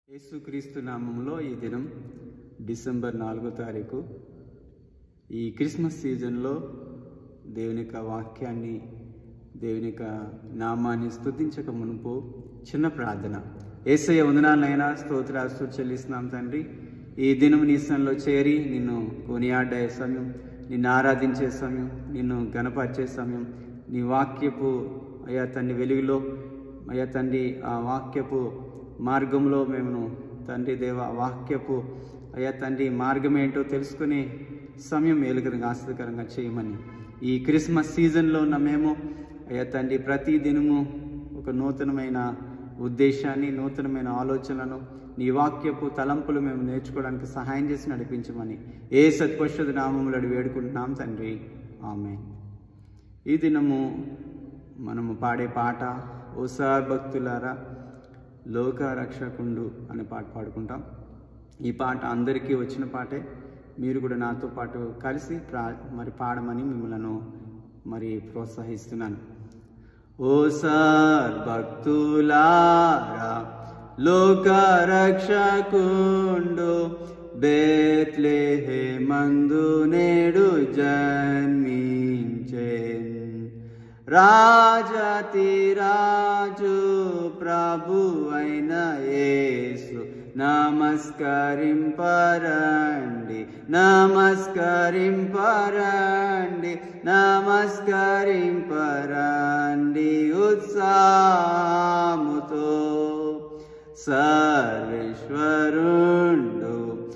యేసుక్రీస్తు నామంలో ఈ దినం డిసెంబర్ నాలుగో తారీఖు ఈ క్రిస్మస్ సీజన్లో దేవుని యొక్క వాక్యాన్ని దేవుని యొక్క నామాన్ని స్తుతించక మునుపు చిన్న ప్రార్థన ఏసయ్య వందనాలైనా స్తోత్రాలు చెల్లిస్తున్నాం తండ్రి ఈ దినం నీ సన్నిలో చేరి నిన్ను కొనియాడే సమయం నిన్ను ఆరాధించే సమయం నిన్ను గణపరిచే సమయం నీ వాక్యపు అయ్యా తండ్రి వెలుగులో అయ్యా తండ్రి ఆ వాక్యపు మార్గంలో మేము తండ్రి దేవ వాక్యపు అయ్యా తండ్రి మార్గం ఏంటో తెలుసుకునే సమయం మేలుకరంగా ఆస్తికరంగా చేయమని ఈ క్రిస్మస్ సీజన్లో ఉన్న మేము అయ్యా తండ్రి ప్రతి దినము ఒక నూతనమైన ఉద్దేశాన్ని నూతనమైన ఆలోచనలను నీ వాక్యపు తలంపులు మేము నేర్చుకోవడానికి సహాయం చేసి నడిపించమని ఏ సత్పరుషుడు నామములు అడిగి వేడుకుంటున్నాం తండ్రి ఆమె ఈ దినము మనము పాడే పాట ఓసార్ భక్తులారా లోక రక్షకుండు అనే పాట పాడుకుంటాం ఈ పాట అందరికీ వచ్చిన పాటే మీరు కూడా నాతో పాటు కలిసి ప్రా మరి పాడమని మిమ్మల్ని మరి ప్రోత్సహిస్తున్నాను ఓసార్ భక్తులారా లోక రక్షకుండు బేత్లేహే మందు నేడు జన్మించేన్ రాజాతి రాజు ప్రభు అయిన యేసు నమస్కరింపరండి నమస్కరింపరండి నమస్కరింపరండి ఉత్సాహముతో సర్వేశ్వరుండు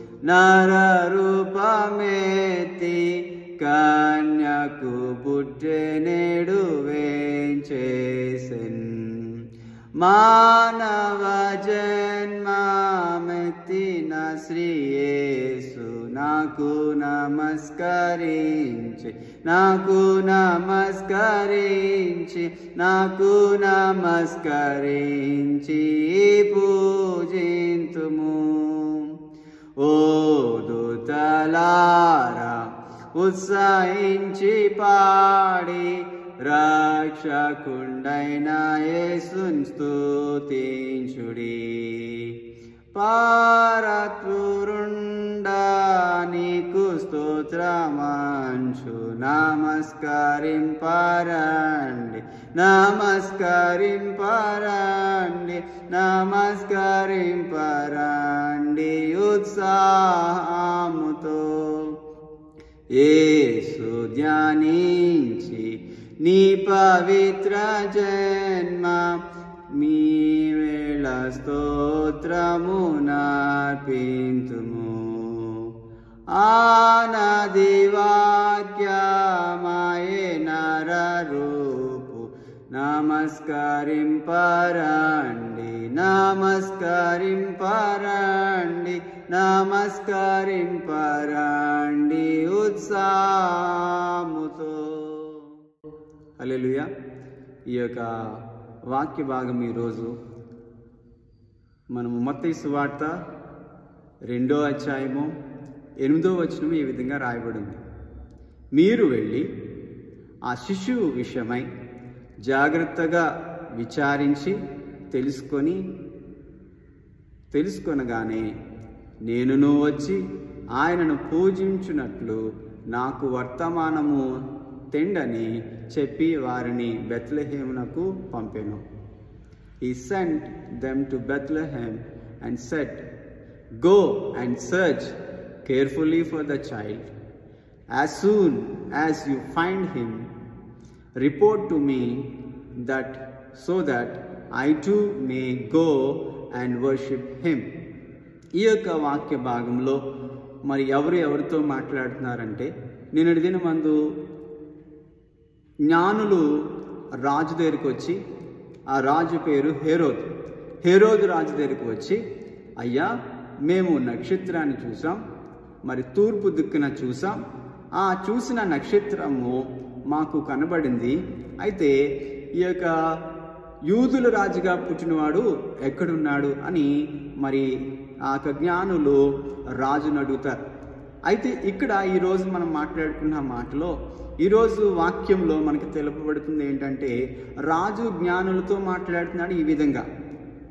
నరరూపమేతి కన్యకు పుట్టెనేడు వేంచేసెన్ మానవ జన్మమెత్తిన శ్రీయేసు నాకు నమస్కరించి నాకు నమస్కరించి నాకు నమస్కరించి పూజింతుము ఓ దూతలారా ఉత్సహించి పాడి రక్షకుండైన యేసున్ స్తుతించుడి పారత్పురుండా నీకు స్తోత్రమంచు నమస్కరింపరండి నమస్కరింపరండి నమస్కరింపరండి ఉత్సాహముతో ఏసు ధ్యానించి నీ పవిత్ర జన్మ మీ వేళ స్తోత్రము నార్పింతుము ఆనది వాక్యమాయే నరరూపు నమస్కరింపరండి నమస్కరింపరండి నమస్కరింపరండి ఉత్సాహముతో హల్లెలూయా ఈ యొక్క వాక్య భాగం ఈరోజు మనము మత్తయి సువార్త రెండో అధ్యాయము ఎనిమిదో వచనం ఈ విధంగా రాయబడింది మీరు వెళ్ళి ఆ శిశువు విషయమై జాగ్రత్తగా విచారించి తెలుసుకొని తెలుసుకొనగానే నేనును వచ్చి ఆయనను పూజించున్నట్లు నాకు వర్తమానము తెండని చెప్పి వారిని బెత్లహేమునకు పంపెను ఈ sent them to Bethlehem and set go and search carefully for the child as soon as you find him report to me that so that I to may go and worship him ఈ యొక్క వాక్య భాగంలో మరి ఎవరు ఎవరితో మాట్లాడుతున్నారంటే నిన్నటి దినమందు జ్ఞానులు రాజు దగ్గరికి వచ్చి ఆ రాజు పేరు హేరోద్ హేరోద్ రాజు దగ్గరికి వచ్చి అయ్యా మేము నక్షత్రాన్ని చూసాం మరి తూర్పు దిక్కున చూసాం ఆ చూసిన నక్షత్రము మాకు కనబడింది అయితే ఈ యొక్క యూదుల రాజుగా పుట్టినవాడు ఎక్కడున్నాడు అని మరి ఆ యొక్క జ్ఞానులు రాజును అడుగుతారు అయితే ఇక్కడ ఈరోజు మనం మాట్లాడుకున్న మాటలో ఈరోజు వాక్యంలో మనకి తెలుపబడుతుంది ఏంటంటే రాజు జ్ఞానులతో మాట్లాడుతున్నాడు ఈ విధంగా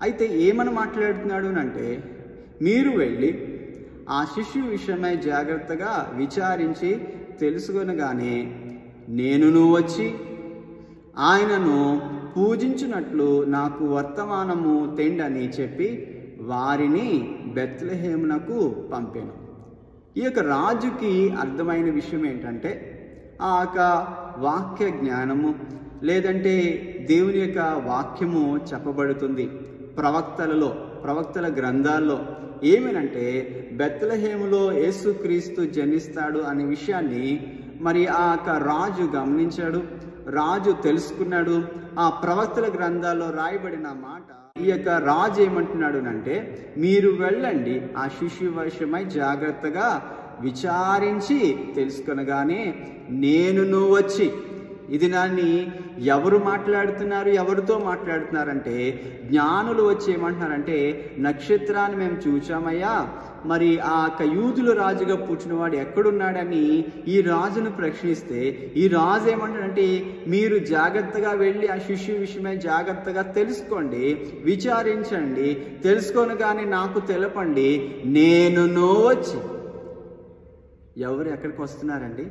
అయితే ఏమని మాట్లాడుతున్నాడు అంటే మీరు వెళ్ళి ఆ శిష్యు విషయమై జాగ్రత్తగా విచారించి తెలుసుకొనగానే నేనును వచ్చి ఆయనను పూజించినట్లు నాకు వర్తమానము తెండని చెప్పి వారిని బెత్లహేమునకు పంపాను ఈ యొక్క రాజుకి అర్థమైన విషయం ఏంటంటే ఆ యొక్క వాక్య జ్ఞానము లేదంటే దేవుని యొక్క వాక్యము చెప్పబడుతుంది ప్రవక్తలలో ప్రవక్తల గ్రంథాల్లో ఏమనంటే బెత్తలహేములో యేసుక్రీస్తు జనిస్తాడు అనే విషయాన్ని మరి ఆ యొక్క రాజు గమనించాడు రాజు తెలుసుకున్నాడు ఆ ప్రవక్తల గ్రంథాల్లో రాయబడిన మాట ఈ యొక్క రాజు ఏమంటున్నాడు అంటే మీరు వెళ్ళండి ఆ శిశు విషయమై జాగ్రత్తగా విచారించి తెలుసుకొనగానే నేను వచ్చి ఇది దాన్ని ఎవరు మాట్లాడుతున్నారు ఎవరితో మాట్లాడుతున్నారంటే జ్ఞానులు వచ్చి ఏమంటున్నారంటే నక్షత్రాన్ని మేము చూచామయ్యా మరి ఆ యొక్క యూదుల రాజుగా పుట్టినవాడు ఎక్కడున్నాడని ఈ రాజును ప్రశ్నిస్తే ఈ రాజు ఏమంటాడంటే మీరు జాగ్రత్తగా వెళ్ళి ఆ శిష్యు విషయమై జాగ్రత్తగా తెలుసుకోండి విచారించండి తెలుసుకొనగానే నాకు తెలపండి నేను వచ్చి ఎవరు ఎక్కడికి వస్తున్నారండి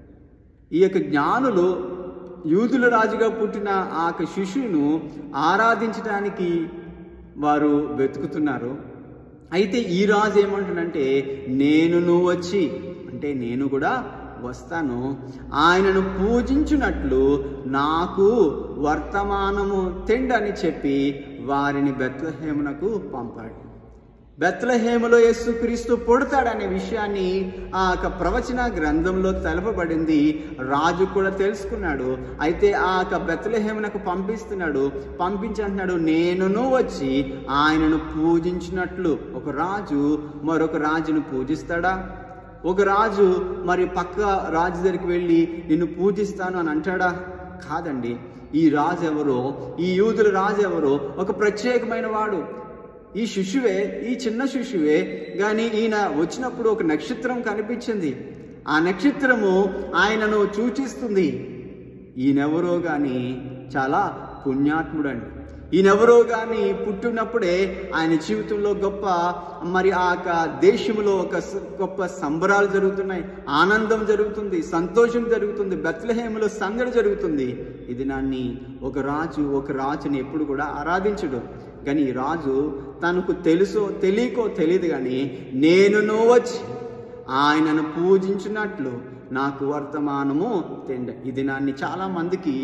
ఈ యొక్క జ్ఞానులు యూదుల రాజుగా పుట్టిన ఆ యొక్క శిశువును ఆరాధించడానికి వారు వెతుకుతున్నారు అయితే ఈ రాజు ఏమంటాడంటే నేను నువ్వు వచ్చి అంటే నేను కూడా వస్తాను ఆయనను పూజించున్నట్లు నాకు వర్తమానము తెండని చెప్పి వారిని బెత్లహేమునకు పంపాడు బెత్లహేములో యేసుక్రీస్తు పుడతాడనే విషయాన్ని ఆ యొక్క ప్రవచన గ్రంథంలో తెలపబడింది రాజు కూడా తెలుసుకున్నాడు అయితే ఆ యొక్క బెత్లహేమునకు పంపిస్తున్నాడు పంపించంటున్నాడు నేనును వచ్చి ఆయనను పూజించినట్లు ఒక రాజు మరొక రాజును పూజిస్తాడా ఒక రాజు మరి పక్క రాజు దగ్గరికి వెళ్ళి నిన్ను పూజిస్తాను అని అంటాడా కాదండి ఈ రాజు ఎవరో ఈ యూదుల రాజు ఎవరో ఒక ప్రత్యేకమైన వాడు ఈ శిశువే ఈ చిన్న శిశువే కానీ ఈయన వచ్చినప్పుడు ఒక నక్షత్రం కనిపించింది ఆ నక్షత్రము ఆయనను సూచిస్తుంది ఈయనెవరో కానీ చాలా పుణ్యాత్ముడండి ఈయనెవరో కానీ పుట్టినప్పుడే ఆయన జీవితంలో గొప్ప మరి ఆ యొక్క దేశంలో ఒక స- గొప్ప సంబరాలు జరుగుతున్నాయి ఆనందం జరుగుతుంది సంతోషం జరుగుతుంది బెత్లహేములో సందడి జరుగుతుంది ఇది నాన్ని ఒక రాజు ఒక రాజుని ఎప్పుడు కూడా ఆరాధించడు కానీ ఈ రాజు తనకు తెలుసో తెలియకో తెలియదు కానీ నేను వచ్చి ఆయనను పూజించినట్లు నాకు వర్తమానము తెండ ఇది నాన్ని చాలా మందికి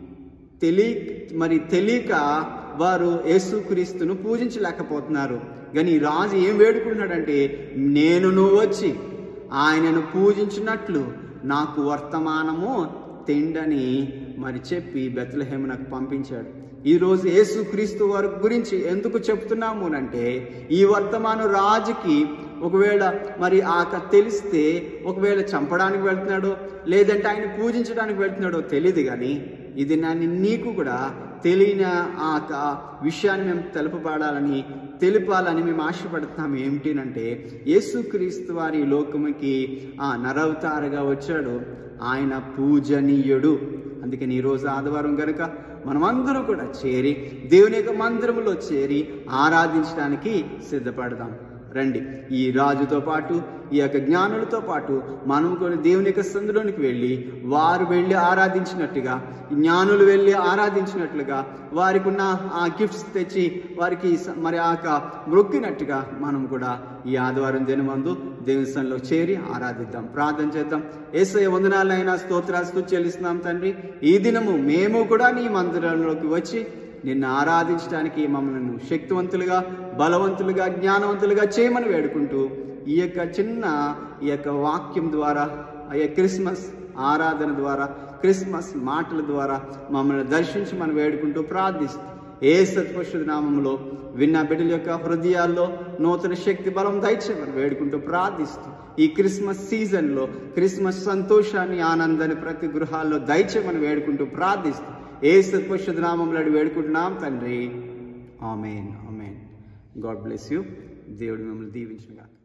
తెలియ మరి తెలియక వారు యేసుక్రీస్తును పూజించలేకపోతున్నారు కానీ ఈ రాజు ఏం వేడుకున్నాడంటే నేను నువ్వు వచ్చి ఆయనను పూజించినట్లు నాకు వర్తమానము తెండని మరి చెప్పి బెత్లహేమునకు పంపించాడు ఈరోజు యేసుక్రీస్తు వారి గురించి ఎందుకు చెప్తున్నాము అంటే ఈ వర్తమాన రాజుకి ఒకవేళ మరి ఆక తెలిస్తే ఒకవేళ చంపడానికి వెళ్తున్నాడో లేదంటే ఆయన పూజించడానికి వెళ్తున్నాడో తెలియదు కానీ ఇది నన్ను నీకు కూడా తెలియని ఆ యొక్క విషయాన్ని మేము తెలుపబడాలని తెలిపాలని మేము ఆశపడుతున్నాం ఏమిటినంటే యేసుక్రీస్తు వారి ఈ లోకముకి ఆ నరవతారగా వచ్చాడు ఆయన పూజనీయుడు అందుకని ఈరోజు ఆదివారం కనుక మనమందరం కూడా చేరి దేవుని యొక్క మందిరంలో చేరి ఆరాధించడానికి సిద్ధపడదాం రండి ఈ రాజుతో పాటు ఈ యొక్క జ్ఞానులతో పాటు మనం కూడా దేవుని యొక్క సందులోనికి వెళ్ళి వారు వెళ్ళి ఆరాధించినట్టుగా జ్ఞానులు వెళ్ళి ఆరాధించినట్లుగా వారికి ఉన్న ఆ గిఫ్ట్స్ తెచ్చి వారికి స- మరి ఆ యొక్క మొక్కినట్టుగా మనం కూడా ఈ ఆదివారం దినమందు దేవుని సన్నిలో చేరి ఆరాధిద్దాం ప్రార్థన చేద్దాం ఏసయ వందనాలైనా స్తోత్రాస్తు చెల్లిస్తున్నాం తండ్రి ఈ దినము మేము కూడా నీ మందిరంలోకి వచ్చి నిన్ను ఆరాధించడానికి మమ్మల్ని శక్తివంతులుగా బలవంతులుగా జ్ఞానవంతులుగా చేయమని వేడుకుంటూ ఈ యొక్క చిన్న ఈ యొక్క వాక్యం ద్వారా ఆ యొక్క క్రిస్మస్ ఆరాధన ద్వారా క్రిస్మస్ మాటల ద్వారా మమ్మల్ని దర్శించి మనం వేడుకుంటూ ప్రార్థిస్తూ ఏ సత్పరిశుద్ధ నామంలో విన్న బిడ్డల యొక్క హృదయాల్లో నూతన శక్తి బలం దయచేయమని వేడుకుంటూ ప్రార్థిస్తూ ఈ క్రిస్మస్ సీజన్లో క్రిస్మస్ సంతోషాన్ని ఆనందాన్ని ప్రతి గృహాల్లో దయచేయమని వేడుకుంటూ ప్రార్థిస్తూ ఏ సత్పరిశుద్ధ నామంలో అడిగి వేడుకుంటున్నాం తండ్రి amen amen God bless you దేవుడు మిమ్మల్ని దీవించిన